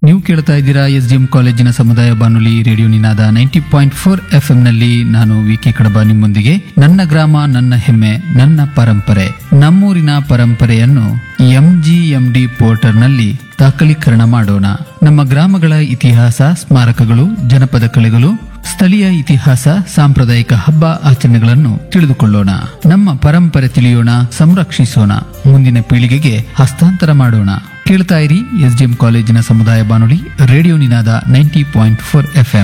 ನೀವು ಕೇಳ್ತಾ ಇದ್ದೀರಾ ಎಸ್ ಡಿ ಎಂ ಕಾಲೇಜಿನ ಸಮುದಾಯ ಬಾನುಲಿ radio Ninada ninety point four F ನಲ್ಲಿ ನಾನು ವಿ ಕೆ ಕಡಬ ನಿಮ್ಮೊಂದಿಗೆ ನನ್ನ ಗ್ರಾಮ ನನ್ನ ಹೆಮ್ಮೆ ನನ್ನ ಪರಂಪರೆ ನಮ್ಮೂರಿನ ಪರಂಪರೆಯನ್ನು ಎಂಜಿಎಂಡಿ ಪೋರ್ಟರ್ನಲ್ಲಿ ದಾಖಲೀಕರಣ ಮಾಡೋಣ ನಮ್ಮ ಗ್ರಾಮಗಳ ಇತಿಹಾಸ ಸ್ಮಾರಕಗಳು ಜನಪದ ಕಲೆಗಳು ಸ್ಥಳೀಯ ಇತಿಹಾಸ ಸಾಂಪ್ರದಾಯಿಕ ಹಬ್ಬ ಆಚರಣೆಗಳನ್ನು ತಿಳಿದುಕೊಳ್ಳೋಣ ನಮ್ಮ ಪರಂಪರೆ ತಿಳಿಯೋಣ ಸಂರಕ್ಷಿಸೋಣ ಮುಂದಿನ ಪೀಳಿಗೆಗೆ ಹಸ್ತಾಂತರ ಮಾಡೋಣ ಕೇಳ್ತಾ ಇರಿ ಎಸ್ಡಿಎಂ ಕಾಲೇಜಿನ ಸಮುದಾಯ ಬಾನುಲಿ radio Ninada ninety point four F